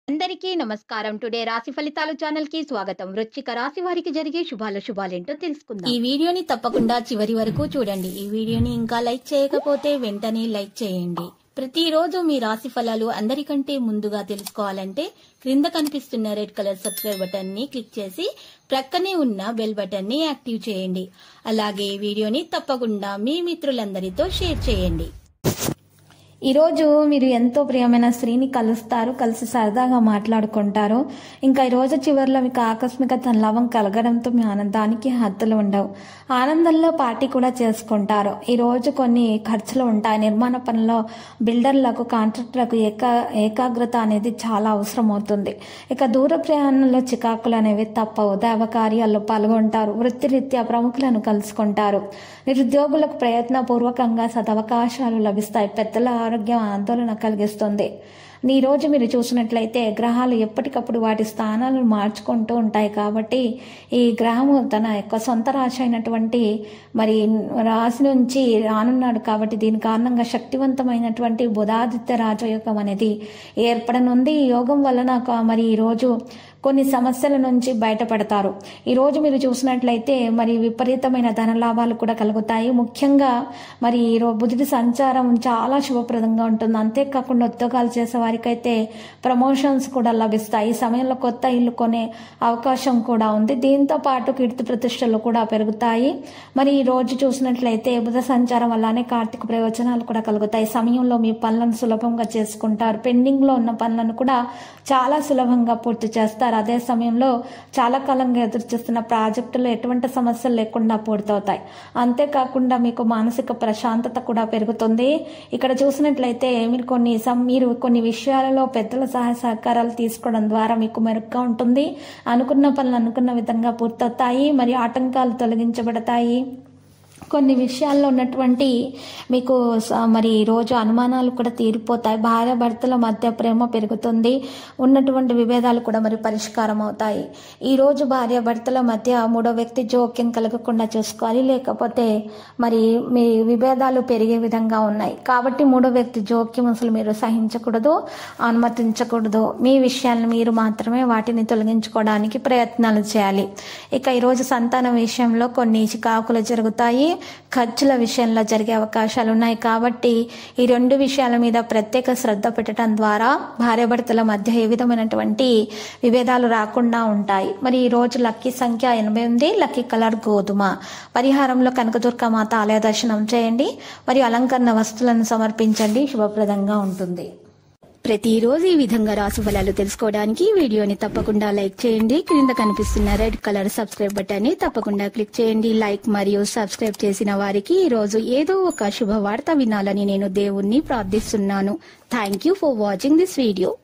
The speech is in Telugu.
అందరికీ నమస్కారం టుడే రాశి ఫలితాలు ఛానల్ కి స్వాగతం వృశ్చిక రాశి వారికి జరిగే శుభాల శుభాలేంటో తెలుసుకుందాం ఈ వీడియోని తప్పకుండా చివరి వరకు చూడండి ఈ వీడియోని ఇంకా లైక్ చేయకపోతే వెంటనే లైక్ చేయండి ప్రతిరోజు మీ రాశి ఫలాలు అందరికంటే ముందుగా తెలుసుకోవాలంటే క్రింద కనిపిస్తున్న రెడ్ కలర్ సబ్స్క్రైబ్ బటన్ ని క్లిక్ చేసి ప్రక్కనే ఉన్న బెల్ బటన్ ని యాక్టివ్ చేయండి అలాగే ఈ వీడియోని తప్పకుండా మీ మిత్రులందరితో షేర్ చేయండి ఈరోజు మీరు ఎంతో ప్రియమైన స్త్రీని కలుస్తారు కలిసి సరదాగా మాట్లాడుకుంటారు ఇంకా ఈ రోజు చివరిలో మీకు ఆకస్మిక తన్లాభం కలగడంతో మీ ఆనందానికి హద్దులు ఉండవు ఆనందంలో పార్టీ కూడా చేసుకుంటారు ఈ రోజు కొన్ని ఖర్చులు ఉంటాయి నిర్మాణ పనుల్లో బిల్డర్లకు కాంట్రాక్టర్లకు ఏకా ఏకాగ్రత అనేది చాలా అవసరం అవుతుంది ఇక దూర ప్రయాణంలో చికాకులు అనేవి తప్పవు దైవ కార్యాల్లో పాల్గొంటారు వృత్తిరీత్యా ప్రముఖులను కలుసుకుంటారు నిరుద్యోగులకు ప్రయత్నపూర్వకంగా సదవకాశాలు లభిస్తాయి పెద్దల ఆరోగ్యం ఆందోళన కలిగిస్తుంది ఈ రోజు మీరు చూసినట్లయితే గ్రహాలు ఎప్పటికప్పుడు వాటి స్థానాలను మార్చుకుంటూ ఉంటాయి కాబట్టి ఈ గ్రహము తన యొక్క సొంత రాశి అయినటువంటి మరి రాశి నుంచి రానున్నాడు కాబట్టి దీని కారణంగా శక్తివంతమైనటువంటి బుధాదిత్య రాజయోగం అనేది ఏర్పడనుంది ఈ యోగం వలన క- మరి ఈరోజు కొన్ని సమస్యల నుంచి బయటపడతారు ఈ రోజు మీరు చూసినట్లయితే మరి విపరీతమైన ధన లాభాలు కూడా కలుగుతాయి ముఖ్యంగా మరి ఈ రో- బుధుడి సంచారం చాలా శుభప్రదంగా ఉంటుంది అంతేకాకుండా ఉద్యోగాలు చేసే వారికైతే ప్రమోషన్స్ కూడా లభిస్తాయి ఈ సమయంలో కొత్త ఇల్లు కొనే అవకాశం కూడా ఉంది దీంతో పాటు కీర్తి ప్రతిష్టలు కూడా పెరుగుతాయి మరి ఈ రోజు చూసినట్లయితే బుధ సంచారం వల్లనే కార్తీక ప్రయోజనాలు కూడా కలుగుతాయి ఈ సమయంలో మీ పనులను సులభంగా చేసుకుంటారు పెండింగ్ లో ఉన్న పనులను కూడా చాలా సులభంగా పూర్తి చేస్తారు అదే సమయంలో చాలా కాలంగా ఎదురు చూస్తున్న ప్రాజెక్టులు ఎటువంటి సమస్యలు లేకుండా పూర్తవుతాయి అంతేకాకుండా మీకు మానసిక ప్రశాంతత కూడా పెరుగుతుంది ఇక్కడ చూసినట్లయితే మీరు కొన్ని సం- మీరు కొన్ని విషయాలలో పెద్దల సహాయ సహకారాలు తీసుకోవడం ద్వారా మీకు మెరుగ్గా ఉంటుంది అనుకున్న పనులు అనుకున్న విధంగా పూర్తవుతాయి మరియు ఆటంకాలు తొలగించబడతాయి కొన్ని విషయాల్లో ఉన్నటువంటి మీకు స- మరి ఈ రోజు అనుమానాలు కూడా తీరిపోతాయి భార్య భర్తల మధ్య ప్రేమ పెరుగుతుంది ఉన్నటువంటి విభేదాలు కూడా మరి పరిష్కారం అవుతాయి ఈ రోజు భార్య భర్తల మధ్య మూడో వ్యక్తి జోక్యం కలగకుండా చూసుకోవాలి లేకపోతే మరి మీ విభేదాలు పెరిగే విధంగా ఉన్నాయి కాబట్టి మూడో వ్యక్తి జోక్యం అసలు మీరు సహించకూడదు అనుమతించకూడదు మీ విషయాలను మీరు మాత్రమే వాటిని తొలగించుకోవడానికి ప్రయత్నాలు చేయాలి ఇక ఈరోజు సంతానం విషయంలో కొన్ని చికాకులు జరుగుతాయి ఖర్చుల విషయంలో జరిగే అవకాశాలు ఉన్నాయి కాబట్టి ఈ రెండు విషయాల మీద ప్రత్యేక శ్రద్ధ పెట్టడం ద్వారా భార్యాభర్తల మధ్య ఏ విధమైనటువంటి విభేదాలు రాకుండా ఉంటాయి మరి ఈ రోజు లక్కీ సంఖ్య ఎనభై ఉంది లక్కీ కలర్ గోధుమ పరిహారంలో కనకదుర్గ మాత ఆలయ దర్శనం చేయండి మరియు అలంకరణ వస్తువులను సమర్పించండి శుభప్రదంగా ఉంటుంది ప్రతిరోజు ఈ విధంగా రాశి ఫలాలు తెలుసుకోవడానికి ఈ వీడియోని తప్పకుండా లైక్ చేయండి క్రింద కనిపిస్తున్న రెడ్ కలర్ సబ్స్క్రైబ్ బటన్ ని తప్పకుండా క్లిక్ చేయండి లైక్ మరియు సబ్స్క్రైబ్ చేసిన వారికి ఈ రోజు ఏదో ఒక శుభవార్త వినాలని నేను దేవుణ్ణి ప్రార్థిస్తున్నాను thank you for watching this video